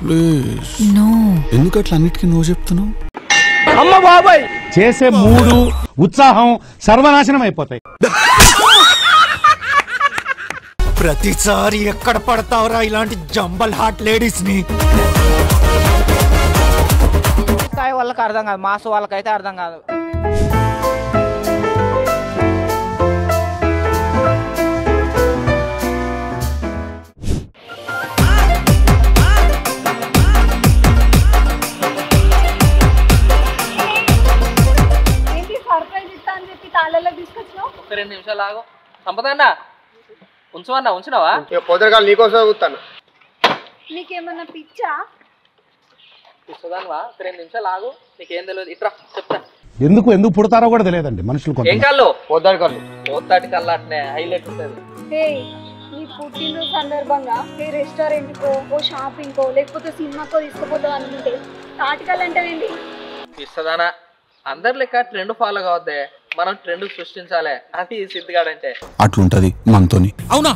Please no ఎందుకు అట్లా అన్నిటికీ నువ్వు చెప్తున్నావు చేసే మూడు ఉత్సాహం సర్వనాశనం అయిపోతాయి ప్రతిసారి ఎక్కడ పడతావురా ఇలాంటి జంబల్ హాట్ లేడీస్ ని స్థాయి వాళ్ళకి అర్థం కాదు మాస్ వాళ్ళకైతే అర్థం కాదు ఏంటి సర్ప్రైజ్ ఇస్తా అని చెప్పి తాళ్ళలో తీసుకొచ్చినావు ఒక రెండు నిమిషాలు ఆగు సంపదన్న ఉంచమన్నా ఉంచినావా పొద్దుగాల నీకోసం కూతాను నీకేమన్నా పిచ్చా ఇస్తుందానివా ఒక రెండు నిమిషాలు ఆగు నీకేం తెలియదు ఇట్రా చెప్తా ఎందుకు ఎందుకు పుడతారో కూడా తెలియదండి మనుషులు ఏం కొంత కాళ్ళు పొద్దుడు కళ్ళు పోతాటి కల్లా అట్నే హైలైట్ ఉంటుంది హే నీ పుట్టినరోజు సందర్భంగా ఏ రెస్టారెంట్కో ఓ షాపింగ్కో లేకపోతే సినిమాకో తీసుకుపోతావు అనుకుంటే తాటికల్ అంటే ఏంటి ఇస్తుందానా అందరి లెక్క ట్రెండ్ ఫాలో కావద్దే మనం ట్రెండ్ సృష్టించాలి అది సిద్ధిగాడంటే అట్లుంటది మనతోని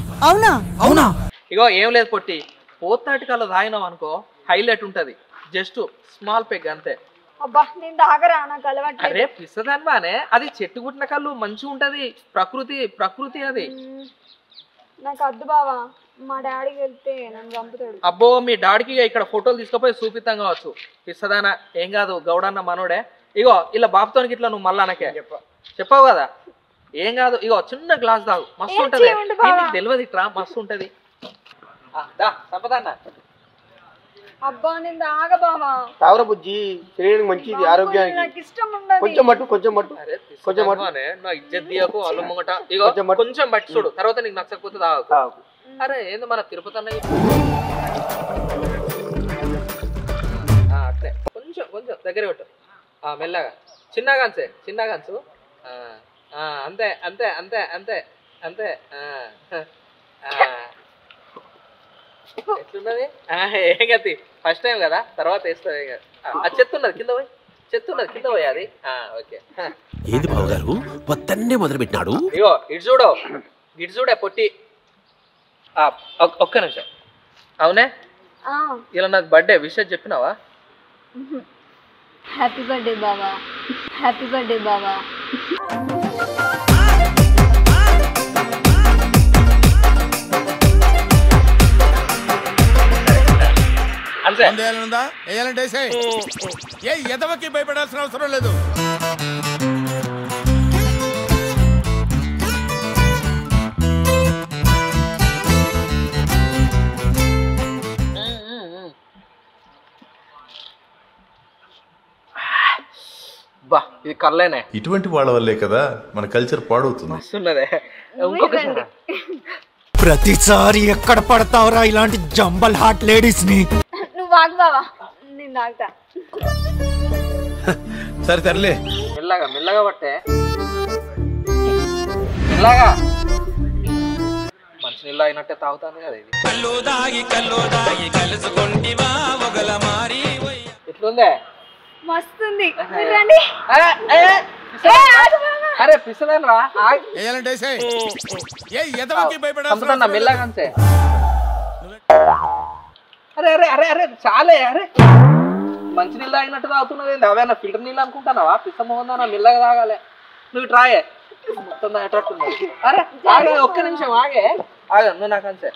ఇగో ఏం లేదు పొట్టి పోతాటి కల్లా తాగినాం అనుకో హైలైట్ ఉంటది జస్ట్ స్మాల్ పెగ్ అంతే అబ్బా నేను దాగరా నాకు అలవాట్లేదు అరే పిస్తదాని బానే అది చెట్టు గుట్టిన కళ్ళు మంచిగా ఉంటది ప్రకృతి ప్రకృతి అది మ్మ్. నాకు అద్దు బావా మా డాడీకి వెళ్తే నన్ను చంపుతాడు అబ్బో మీ డాడీకి ఇక్కడ ఫోటోలు తీసుకుపోయి చూపిస్తాం కావచ్చు పిస్తదానా ఏం కాదు గౌడన్న మనోడే ఇగో ఇలా బాబుతోనికి ఇట్లా నువ్వు మళ్ళా అనకే చెప్పావు కదా ఏం కాదు ఇగో చిన్న గ్లాస్ తాగు మస్తు ఏం ఉంటది చేయండి బావ? నీకు తెలియదు ఇట్రా మస్తు ఉంటది ఆ, దా సంపదన్న అబ్బా నేను దాగ బావా తావర బుజ్జి శరీరానికి మంచిది ఆరోగ్యానికి నాకు ఇష్టం ఉండదు కొంచెం మట్టు కొంచెం మట్టు అరే కొంచెం మట్టు. పిస్తదానివానే, నా ఇజ్జత్ తీయకు అల్లు ముంగట ఇగో కొంచెం మట్టు. కొంచెం బట్టి చూడు తర్వాత నీకు నచ్చకపోతే తాగు తాగు. అరే ఏంది మన తిరుపతి అన్న ఆ, అట్లే కొంచెం కొంచెం దగ్గర పెట్టు ఆ, మెల్లగా చిన్నగా అంచే చిన్నగా అంచు ఆ, ఆ, అంతే అంతే అంతే అంతే అంతే ఆ, ఆ. ఎట్లున్నది ఆ, ఏం గతి ఫస్ట్ టైం కదా తర్వాత వేస్తుంది ఏం కాదు. ఆ, ఆ చెత్త ఉన్నది కింద పోయి చెత్త ఉన్నది కింద పోయి అది ఆ, ఓకే ఏది బావగారు పొద్దున్నే మొదలు పెట్టినాడు ఇగో ఇటు చూడు ఇటు చూడే పొట్టి ఆ, ఒక్- ఒక్క నిమిషం అవునే ఆ, ఇలా నాకు బర్త్డే విషయం చెప్పినావా హ్యాపీ బర్త్డే బావా హ్యాపీ బర్త్డే బావా అంతే వేయాలనుందా వేయాలంటే వేసేయ్. ఏ ఎదవకి భయపడాల్సిన అవసరం లేదు బా ఇది కల్లేనే ఇటువంటి వాళ్ళ వల్లే కదా మన కల్చర్ పాడవుతుంది మస్తున్నదే ఇంకొకసారి ప్రతిసారి ఎక్కడ పడతావురా ఇలాంటి జంబల్ హాట్ లేడీస్ ని నువ్వు వాగు బావా నేను తాగుతా సరే తరలే మెల్లగా మెల్లగా పట్టే మెల్లగా మంచి నీళ్ళు అయినట్టే తాగుతాను కదా ఇది ఎట్లుందే మస్తుంది మీరు రండి ఏ, ఏ, ఏ, ఆగు బావా. అరే పిసదాను రా ఆగ్. వేయాలంటే వేసేయ్. ఏ ఎదవకి భయపడాల్సిన చంపుతున్నా అవసరం మెల్లగా లేదు. అంతే అరే అరే అరే అరే చాలే అరే మంచి నీళ్ళు తాగినట్టు తాగుతున్నది ఏంది అవేనా ఫిల్టర్ నీళ్ళు అనుకుంటున్నావా పిస్త మొహందానా మెల్లగా తాగాలి నువ్వు ట్రాయే మొత్తం తాగేటట్టున్నావు అరే ఆగే ఒక్క నిమిషం ఆగే ఆగ నువ్వు నాకు అంతే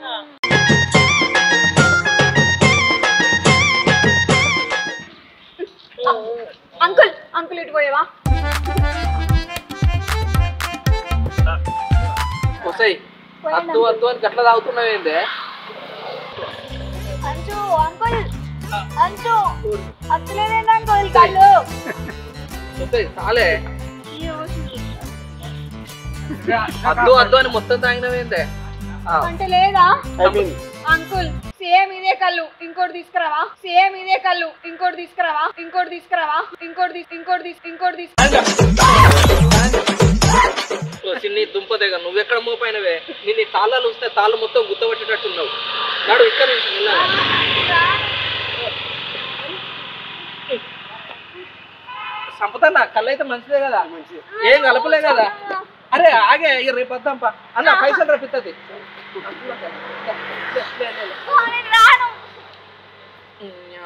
అంకుల్ అంకుల్ ఇటు పోయేవా వస్తాయి అద్దు అద్దు అని గట్ల తాగుతున్నావు ఏంది అంచు అంకుల్ అంచు అత్తలేదండి అంకుల్ కళ్ళు వస్తాయి చాలే అద్దు అద్దు అని మొత్తం తాగినవేందే ఆ, అంటే లేదా అయిపోయింది అంకుల్ సేమ్ ఇదే కళ్ళు ఇంకోటి తీసుకురావా సేమ్ ఇదే కళ్ళు ఇంకోటి తీసుకురావా ఇంకోటి తీసుకురావా ఇంకోటి తీస్ ఇంకోటి తీస్ ఇంకోటి తీస్ ఓ చిన్ని దుంపదేగ నువ్వు ఎక్కడ మోపైనవే నేను ఈ తాళాలు వస్తే తాళ్ళు మొత్తం గుత్తబట్టేటట్టున్నావు నాడు ఇక్కడ నుంచి మెల్లగా. సంపదన్న కళ్ళు అయితే మంచిదే కదా ఏం కలపలే కదా అరే ఆగే ఇక రేపు వద్దాంపా అన్న పైసలు రేపు ఇస్తుంది నేను రాను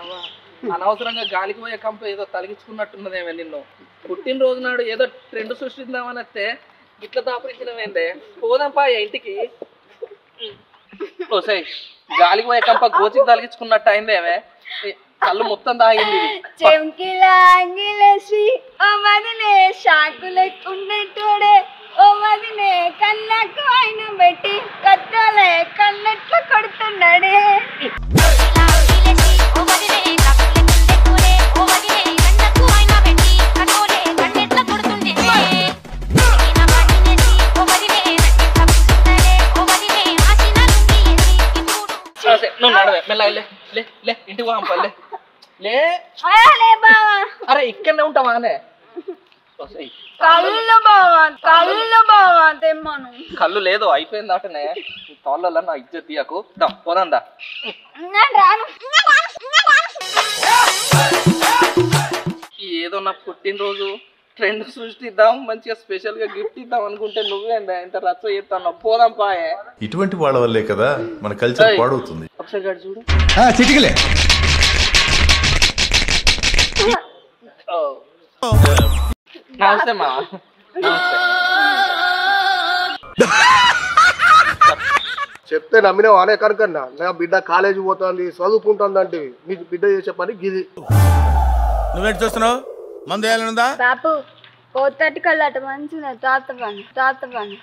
అనవసరంగా గాలికి పోయే కంప ఏదో తలిగించుకున్నట్టున్నదేమే నిన్ను పుట్టినరోజు నాడు ఏదో ట్రెండ్ సృష్టిద్దామని వస్తే ఇట్లా దాపరించినవేందే పోదాం పా ఇంటికి ఓసై గాలికి పోయే కంప గోచికి తలిగించుకున్నట్టు అయిందేమే ఏ, కళ్ళు మొత్తం తాగింది ఇది. చెంకిలా అంగిలేసి ఓ మదినే షాకులెక్కున్నట్టుడే ఓ మదినే కన్నకు ఆయన పెట్టి కట్టలే కన్నట్లు కొడుతున్నాడే ఓసే, నువ్వు నడవే మెల్లగా లే లే లే ఇంటికి పోదాం పా, లే లే అలే బావా అరే ఇక్కడనే ఉంటావా అనే ఓసే, కళ్ళు బావా కళ్ళు బావా తెమ్మను కళ్ళు లేదు అయిపోయింది అటనే తోళ్ళలో నా ఇజ్జత్ తీయకు దా పోదందా నేను రాను ఏదో నా పుట్టినరోజు ట్రెండ్ సృష్టిద్దాం మంచిగా స్పెషల్ గా గిఫ్ట్ ఇద్దాం అనుకుంటే నువ్వేందా ఇంత రచ్చ చేస్తాను పోదాం పాయే ఇటువంటి వాళ్ళ వల్లే కదా మన కల్చర్ ఏయ్. పాడవుతుంది ఒకసారి గాడు చూడు చిటికలే ఓ. నమస్తే మా నమస్తే చెప్తే నమ్మిన వానే కనుకన్నా నా బిడ్డ కాలేజీ పోతుంది చదువుకుంటుంది అంటే నీకు బిడ్డ చేసే పని గిది నువ్వేంటి చూస్తున్నావు మందు వేయాలనుందా బాపు పోతటి కళ్ళట మంచిగా తాత పని తాత పని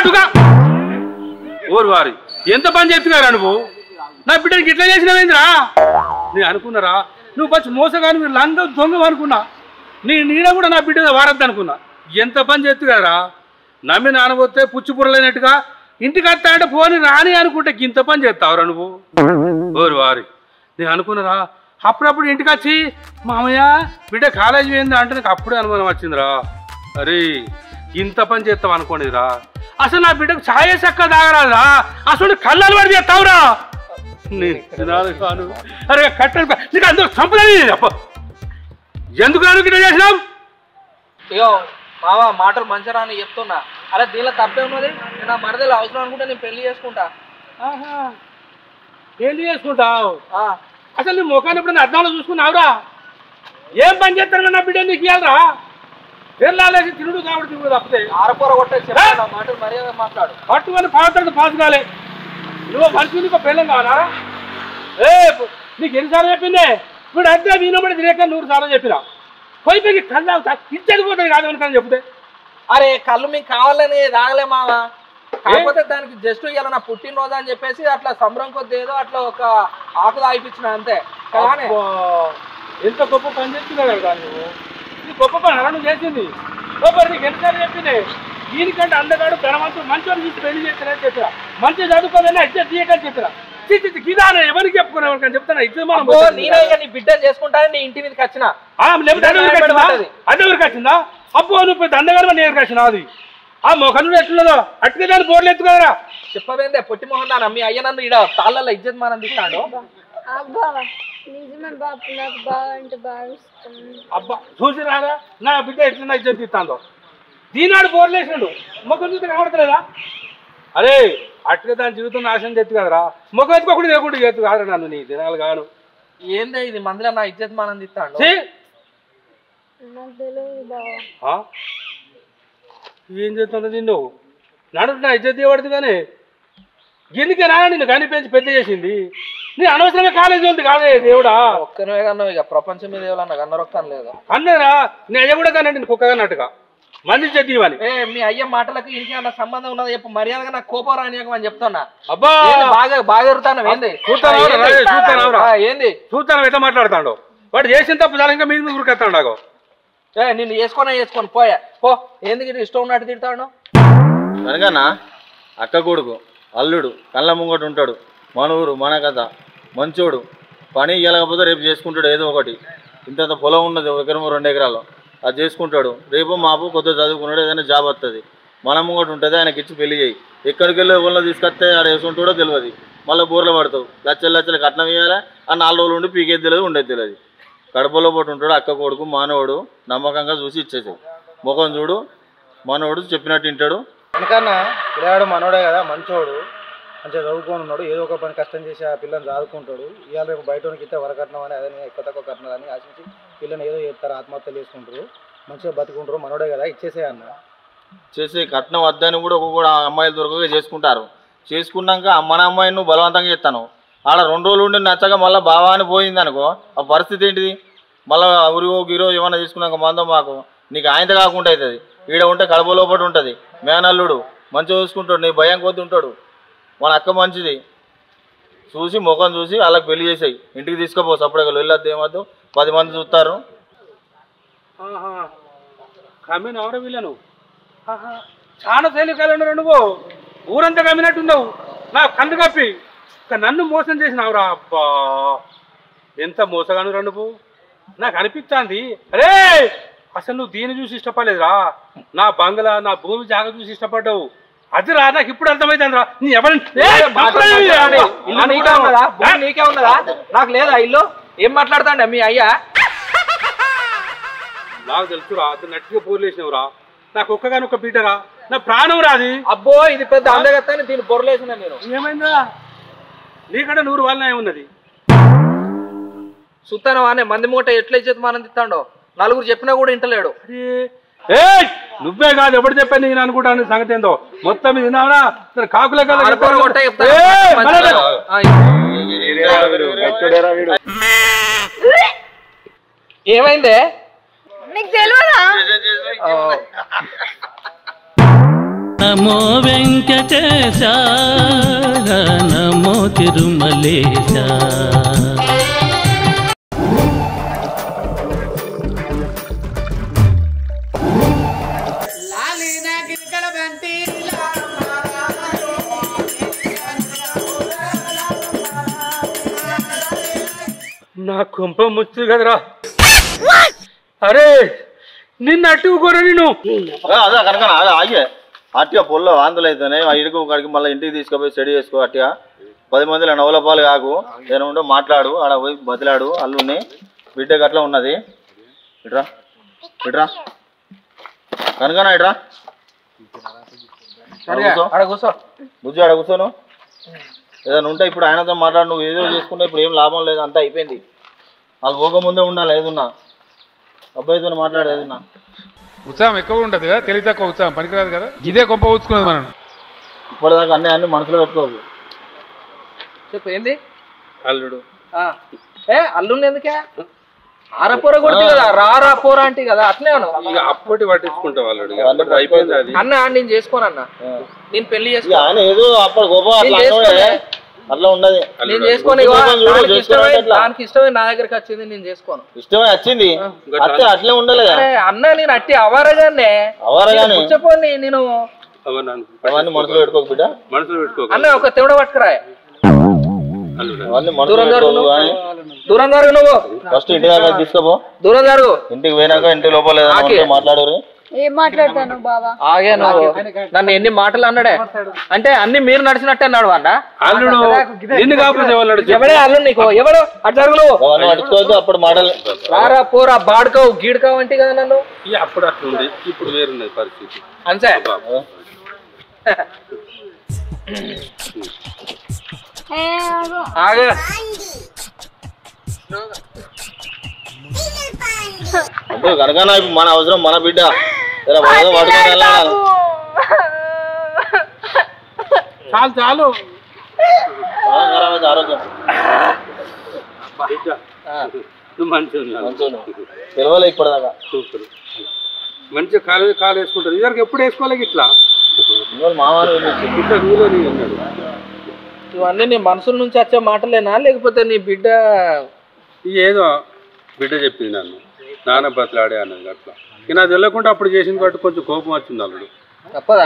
ఓరు వారి ఎంత పని చెప్తున్నారా నువ్వు నా బిడ్డకి ఇట్లా చేసినవేంద్రా నేను అనుకున్నారా నువ్వు పచ్చి మోసగాని మీరు లంగ దొంగ అనుకున్నా నీ నీడ కూడా నా బిడ్డ వారద్దు అనుకున్నా ఎంత పని చెప్తున్నారా నమ్మి నానబోతే పుచ్చిపురలేనట్టుగా ఇంటికి వస్తా అంటే పోని రాని అనుకుంటే ఇంత పని చేస్తావురా నువ్వు ఓరు వారి నేను అనుకున్నారా అప్పుడప్పుడు ఇంటికి వచ్చి మామయ్య బిడ్డ కాలేజీ పోయింది అంటే నాకు అప్పుడే అనుమానం వచ్చిందిరా అరే ఇంత పని చేస్తావు అనుకోనిరా అసలు నా బిడ్డకు ఛాయ చక్క తాగరాదా అసలు కళ్ళలు పడి చేస్తావురా నీ తినాలి కాను అరే కట్టలు నీకు అందుకు చంపలేదు అప్ప ఎందుకు నన్ను గిట్ల చేసినావు ఇగో మావా మాటలు మంచిరా అని చెప్తున్నా అరే దీనిలో తప్పే ఉన్నది నేను నా మరదలు అవసరం అనుకుంటే నేను పెళ్లి చేసుకుంటా ఏంటి చేసుకుంటావు ఆ, అసలు నీ ముఖాన్ని ఇప్పుడు అర్థంలో చూసుకున్నావురా ఏం పని చేస్తాను నా బిడ్డ నీకు ఇవ్వాలరా పేర్లాలేసి తిరుడు కాబట్టి తిరుడు తప్పితే ఆరపూర కొట్టేసి చెప్తా, నా మాటలు మర్యాద మాట్లాడు పట్టుకొని పాత్రను పాసు కాలే నువ్వు మనిషి నీకు పెళ్ళం కావాలా ఏ నీకు ఎన్నిసార్లు చెప్పిందే ఇప్పుడు అంతే వినబడి తిరిగాక నూరు సార్లు చెప్పిన పోయి పోయి కళ్ళు ఇచ్చేది పోతుంది కాదు అనుకని చెప్తే అరే కళ్ళు మీకు కావాలని తాగలే మావా కాకపోతే దానికి జస్ట్ ఇవాళ నా పుట్టినరోజు అని చెప్పేసి అట్లా సంబరం కొద్ది ఏదో అట్లా ఒక ఆకు తాగిపించిన అంతే కానీ అబ్బా, ఎంత గొప్ప పని చేస్తున్నాడు కదా నువ్వు ఇది గొప్ప పని అలా నువ్వు చేసింది గొప్ప నీకు ఎన్నిసార్లు చెప్పింది దీనికంటే అందగాడు ధనవంతుడు మంచోడు చూసి పెళ్లి చేసినా చెప్పిన మంచి చదువుకోదని అచ్చే తీయకని చెప్పిన గిదాన ఎవరికి చెప్పుకున్నావు అని చెప్తాను ఇద్దరు మనం అబ్బో, నేనే ఇక నీ బిడ్డను చేసుకుంటానని నీ ఇంటి మీదకి వచ్చిన ఆ, లేకపోతే అదే ఊరికి వచ్చిందా అదే ఊరికి వచ్చిందా అబ్బో నువ్వు పెద్ద అందగారు నేను వచ్చిన అది ఆ మొఖను ఎట్లున్నదో అట్టుగా దాన్ని బోర్లు ఎత్తు కదరా చెప్పవేందే పొట్టి మొహన్ దానా మీ అయ్య నన్ను ఈడ తాళ్ళల్లో ఇజ్జత్ మానం తీస్తాడు అబ్బా నిజమే బాపు నాకు బాగా అంటే బాగా ఇష్టం అబ్బా చూసి రాగా నా బిడ్డ ఎట్లా ఇజ్జత్ తీస్తాందో దీనాడు బోర్లేసినాడు మొఖం చూస్తే కనబడతలేదా అరే అట్టుగా దాని జీవితం నాశనం చేత్తు కదరా మొఖం ఎత్తుకోకుండా లేకుండా చేత్తు కాదురా నన్ను నీ దినాలు గాను ఏందే ఇది మందిలో నా ఇజ్జత్ మానం తీస్తాడు ఛీ! నాకు తెలియదు బావా ఆ? ఏం చేస్తున్నది నిన్ను నడు నా ఇజ్జత్ తీయబడుతుంది కానీ గిన్నెకే నా నిన్ను కనిపించి పెద్ద చేసింది నీ అనవసరంగా కాలేజీ ఉంది కాదే దేవుడా ఒక్కనివే కన్నా ఇక ప్రపంచం మీద ఎవరన్నా కన్నరొక్కని లేదు అన్నరా నీ అయ్య కూడా కానీ నేను కుక్కగానట్టుగా మంది ఇజ్జత్ ఇవ్వాలి ఏ మీ అయ్య మాటలకు ఇంటికి ఏమన్నా సంబంధం ఉన్నది చెప్పు మర్యాదగా నాకు కోపం రానియకమని చెప్తున్నా అబ్బా ఏంది బాగా బాగా ఎరుతాను ఏంది చూస్తాను ఆ, ఏంది? చూస్తాను ఆ, ఏంది చూస్తాను ఎట్లా మాట్లాడతాడు వాడు చేసిన తప్పు చాలా ఇంకా మీద ఊరికెత్తాడు నాకు ఏ నిన్ను వేసుకొని వేసుకొని పోయా పో ఎందుకు ఇటు ఇష్టం ఉన్నట్టు తిడతాడు కనుకనా అక్క కొడుకు అల్లుడు కళ్ళ ముంగట ఉంటాడు మన ఊరు మన కథ మంచోడు పని ఇవ్వలేకపోతే రేపు చేసుకుంటాడు ఏదో ఒకటి ఇంతంత పొలం ఉన్నది ఒక ఎకరం రెండు ఎకరాలు అది చేసుకుంటాడు రేపు మాపు కొత్త చదువుకున్నాడు ఏదైనా జాబ్ వస్తుంది మన ముంగట ఉంటుంది ఆయనకి ఇచ్చి పెళ్లి చేయి ఎక్కడికి వెళ్ళి ఊళ్ళో తీసుకొస్తే ఆడ వేసుకుంటాడో తెలియదు మళ్ళీ బూరలో పడతావు లచ్చలు లచ్చలు కట్నం ఇవ్వాలి ఆ నాలుగు రోజులు ఉండి పీకేది తెలియదు ఉండేది తెలియదు కడుపులో పాటు ఉంటాడు అక్క కొడుకు మానవుడు నమ్మకంగా చూసి ఇచ్చేసాయి ముఖం చూడు మనోడు చెప్పినట్టు వింటాడు ఎందుకన్నా పిల్లాడు మనోడే కదా మంచోడు మంచిగా చదువుకొని ఉన్నాడు ఏదో ఒక పని కష్టం చేసి ఆ పిల్లని చదువుకుంటాడు ఇవాళ రేపు బయట ఇస్తే వరకట్నం అని అదే ఎక్కువ తక్కువ కట్నం అని ఆశించి పిల్లని ఏదో చేస్తారు ఆత్మహత్యలు చేసుకుంటారు మంచిగా బతుకుంటారు మనోడే కదా ఇచ్చేసే అన్న చేసి కట్నం వద్దని కూడా ఒక్కొక్క అమ్మాయిలు దొరకగా చేసుకుంటారు చేసుకున్నాక మన అమ్మాయిని నువ్వు బలవంతంగా చేస్తాను ఆడ రెండు రోజులు ఉండి నచ్చగా మళ్ళీ బావా అని పోయింది అనుకో ఆ పరిస్థితి ఏంటిది మళ్ళీ ఊరిగో గిరో ఏమన్నా తీసుకున్నాక మందో మాకు నీకు ఆయనతో కాకుండా అవుతుంది ఈడ ఉంటే కడప లోపల ఉంటుంది మేనల్లుడు మంచిగా చూసుకుంటాడు నీ భయం కొద్ది ఉంటాడు మన అక్క మంచిది చూసి ముఖం చూసి వాళ్ళకి పెళ్లి చేసాయి ఇంటికి తీసుకుపో సపరేట్గా వెళ్ళొద్దు ఏమొద్దు పది మంది చూస్తారు కమ్మిన ఎవడ వీళ్ళను ఆహా, చాలా తేలికలు నువ్వు ఊరంతా కమ్మినట్టున్నావు నా కన్ను కప్పి ఇక నన్ను మోసం చేసినావురా అబ్బా ఎంత మోసగాను నువ్వు నాకు అనిపిస్తుంది అరే అసలు నువ్వు దీన్ని చూసి ఇష్టపడలేదురా నా బంగ్లా నా భూమి జాగ చూసి ఇష్టపడ్డావు అది రా నాకు ఇప్పుడు అర్థమైంది రా నీ ఎవరి ఇల్లు నీకే ఉన్నదా భూమి నీకే ఉన్నదా నాకు లేదా ఇల్లు ఏం మాట్లాడతాండ మీ అయ్యా నాకు తెలుసురా అది నట్టుగా పోర్లేసినవురా నాకు ఒక్కగాని ఒక బిడ్డరా నా ప్రాణం రాది అబ్బో ఇది పెద్ద అందగత్తని దీన్ని బొరలేసిన నేను ఏమైందా నీకంటే నూరు వాళ్ళనే ఉన్నది సుత్తనం అనే మంది మూట ఎట్లా ఇచ్చేది ఆనందిస్తాడో నలుగురు చెప్పినా కూడా ఇంటలేడు ఏయ్ నువ్వే కాదు ఎవడు చెప్పాను నేను అనుకుంటాను సంగతి ఏందో మొత్తం ఇది విన్నావునా సరే కాకులే కదా ఆడపోరు కొట్టే చెప్తా. ఏయ్, మంచిగా. మళ్ళా- ఆ, ఏమైందే నీకు తెలియదా నమో వెంకటేశ నమో తిరుమలేశ నా కొంప ముచ్చు కదరా అరే నిన్ను అట్టుకోరా నేను అదే కనుక అదే ఆగే అట్టిగా పొల్లో ఆందోళన అయితేనే ఆ ఇడుగు కాడికి మళ్ళీ ఇంటికి తీసుకుపోయి స్టడీ చేసుకో అట్టిగా పది మందిలో నవల పాలు కాకు ఏమైనా ఉంటే మాట్లాడు ఆడ పోయి బతిలాడు అల్లుని బిడ్డకి అట్లా ఉన్నది ఇట్రా ఇట్రా కనుకనా ఇట్రా ఆడ కూర్చో బుజ్జి ఆడ కూర్చోను ఏదైనా ఉంటే ఇప్పుడు ఆయనతో మాట్లాడు నువ్వు ఏదో చేసుకుంటే ఇప్పుడు ఏం లాభం లేదు అంతా అయిపోయింది వాళ్ళు పోకముందే ఉండాలి ఏదున్నా అబ్బాయితో మాట్లాడు ఏదున్నా ఉత్సాహం ఎక్కువ ఉంటుంది కదా తెలివి తక్కువ ఉత్సాహం పనికిరాదు కదా ఇదే గొప్ప ఊచుకున్నది మనం ఇప్పటిదాకా అన్ని అన్ని మనసులో పెట్టుకోవు చెప్పు ఏంది అల్లుడు ఆ. ఏ అల్లుండి ఎందుకే ఆరపూర కొడుతుంది కదా రారా పోర అంటే కదా అట్లే అను ఇక అప్పటి పట్టించుకుంటావు అల్లుడు ఇక అప్పటి అయిపోయింది అది అన్న నేను చేసుకోను అన్న నేను పెళ్లి ఇక చేసుకో ఆయన ఏదో అప్పుడు గొప్ప అట్లా నేను అన్నోడే. చేసుకోలే. అట్లా ఉన్నది నేను చేసుకోను ఇగో, చూడు, చూడు, దానికి చేసుకోవాలంటే ఇష్టమై ఎట్లా? దానికి ఇష్టమై నా దగ్గరికి వచ్చింది నేను చేసుకోను ఇష్టమే వచ్చింది అట్లే అట్లే ఉండాలి కదా అరే అన్న నేను అట్టి అవారగానే అవారగానే? పుచ్చపోని నేను అవన్నీ అనుకో. అవన్నీ మనసులో పెట్టుకోకు బిడ్డ మనసులో పెట్టుకో అన్న ఒక తెవడ పట్టుకురా అల్లుడు అవన్నీ మనసులో దూరం జరుగు పెట్టుకోకు కానీ దూరం జరుగు నువ్వు ఫస్ట్ ఇంటి దాకా తీసుకోపో దూరం జరుగు ఇంటికి పోయినాక ఇంటి లోపల ఏదైనా ఆకే. ఉంటే మాట్లాడరు ఏం మాట్లాడతాను బావా ఆగే నువ్వు నన్ను ఎన్ని మాటలు అన్నాడే అంటే అన్ని మీరు నడిచినట్టే అన్నాడు అన్న అల్లుడు నిన్ను కాకపోతే ఎవరు నడిచి- ఎవడే అల్లు నీకు ఎవడు అటు జరుగు నువ్వు అవన్నీ పట్టుకోవద్దు అప్పుడు మాటలు రారా పోరా బాడుకోవు గీడుకోవు అంటే కదా నన్ను ఇక అప్పుడు అట్లుంది ఇప్పుడు వేరున్నది పరిస్థితి అంతే ఏ, ఆగు. ఆగే అంటే కనుక ఇప్పుడు మన అవసరం మన బిడ్డ జర బాగా పట్టుకొని వెళ్ళాలి చాలు చాలు బాగా ఖరాబ్ అయితే ఆరోగ్యం నువ్వు మంచిగా ఉన్నావు. తెలియలే ఇప్పటిదాకా సూపర్ మంచిగా కాలు కాలు వేసుకుంటారు ఇద్దరికి ఎప్పుడు వేసుకోవాలి ఇట్లా ఇవాళ మామూలు ఇట్లా నువ్వులో నీ ఉన్నాడు ఇవన్నీ నీ మనసుల నుంచి వచ్చే మాటలేనా లేకపోతే నీ బిడ్డ ఇది ఏదో బిడ్డ చెప్పింది నన్ను నాన్న బతలాడే అన్నది అట్లా ఇక నాకు తెలియకుండా అప్పుడు చేసింది కాబట్టి కొంచెం కోపం వచ్చింది అల్లుడు తప్పదా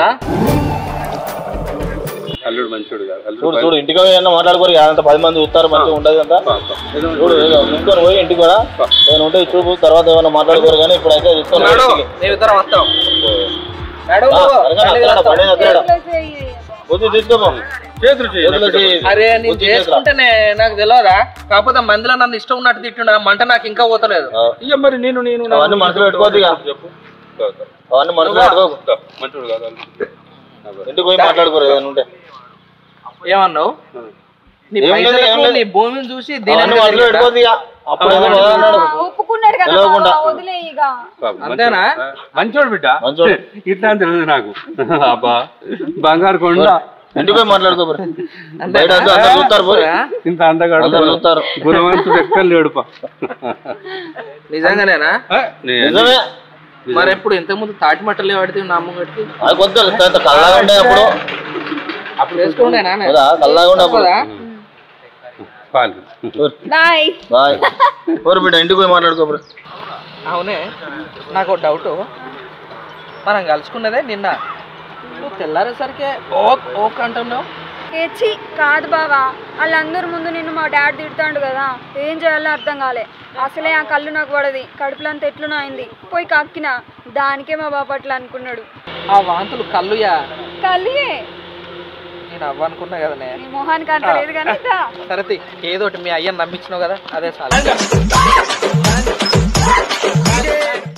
అల్లుడు మంచోడు కాదు చూడు అల్లుడు చూడు ఇంటికి పోయి ఏమన్నా మాట్లాడుకోరు అంత పది మంది చూస్తారు మంచిగా ఉండదు అంతా చూడు ఏదో తీసుకొని పోయి ఇంటికి కూడా నేను ఉంటే చూపు తర్వాత ఏమైనా మాట్లాడుకోరు కానీ ఇప్పుడు అయితే తీసుకొని పోయి నాడు ఇంటికి. మేమిద్దరం వస్తాం నాడు ఆ, నువ్వు. సరిగా బండి అక్కడ కడతాం. పడేది అక్కడ. బుద్ధి తీసుకోపో చేతులు చేయి చేతులు చేయి. అరే నేను బుద్ధి చేసురా. చేసుకుంటేనే నాకు తెలియదా కాకపోతే మందిలో నన్ను ఇష్టం ఉన్నట్టు తిట్టుండ మంట నాకు ఇంకా పోతలేదు ఇక మరి నేను నేను అవన్నీ మనసులో పెట్టుకోవద్దు ఇక. చెప్పు అవన్నీ మనసులో పెట్టుకోకు మంచోడు కాదు అల్లుడు ఇంటికి పోయి మాట్లాడుకోరు ఏదైనా ఉంటే ఏమన్నావు నీ ఏం లేదు, పైసలకు ఏం లేదు. నీ భూమిని చూసి అవన్నీ మనసులో పెట్టుకోవద్దు ఇక. అప్పుడు ఏదో బాగా అన్నాడు. ఒప్పుకున్నాడు కదా తెలియకుండా. బావ, వదిలే ఇక అంతేనా? మంచోడు బిడ్డ మంచోడు. ఇట్లా అని తెలియదు నాకు అబ్బా బంగారు కొండ ఇంటికి పోయి మాట్లాడుకో బ్రో. బయట అంతా అందరూ చూస్తారు పోయి. ఇంత అందగాడు అందరూ చూస్తారు. గుణవంతుడు ఎక్కడ లేడుపా నిజంగానేనా నిజమే మరి ఎప్పుడు ఇంతకు ముందు తాటి మట్టలే పడితే నా అమ్మగడికి అది కొద్దిగా ఇంత కల్లాగా ఉండే అప్పుడు అప్పుడు వేసుకుండేనా కదా, కల్లాగా ఉండే అప్పుడు పాలు బాయ్ బాయ్ ఓరు బిడ్డ ఇంటికి పోయి మాట్లాడుకో బ్రో అవునే నాకు ఒక డౌట్ మనం కలుసుకున్నదే నిన్న నువ్వు తెల్లారేసరికి ఓక్ ఓక్ అంటున్నావు ఏచి కాదు బావా వాళ్ళందరి ముందు నిన్ను మా డాడీ తిడతాడు కదా ఏం చేయాలో అర్థం కాలే అసలే ఆ కళ్ళు నాకు పడది కడుపులో అంత ఎట్లునో అయింది పోయి కక్కిన దానికే మా బాప అట్లా అనుకున్నాడు ఆ వాంతులు కళ్ళుయా కలియే నేను అవ్వనుకున్నా కదనే నీ మొహానికి అంత లేదు కానీ దా. సరే తీ, ఏదో ఒకటి మీ అయ్యని నమ్మించినావు కదా అదే చాలు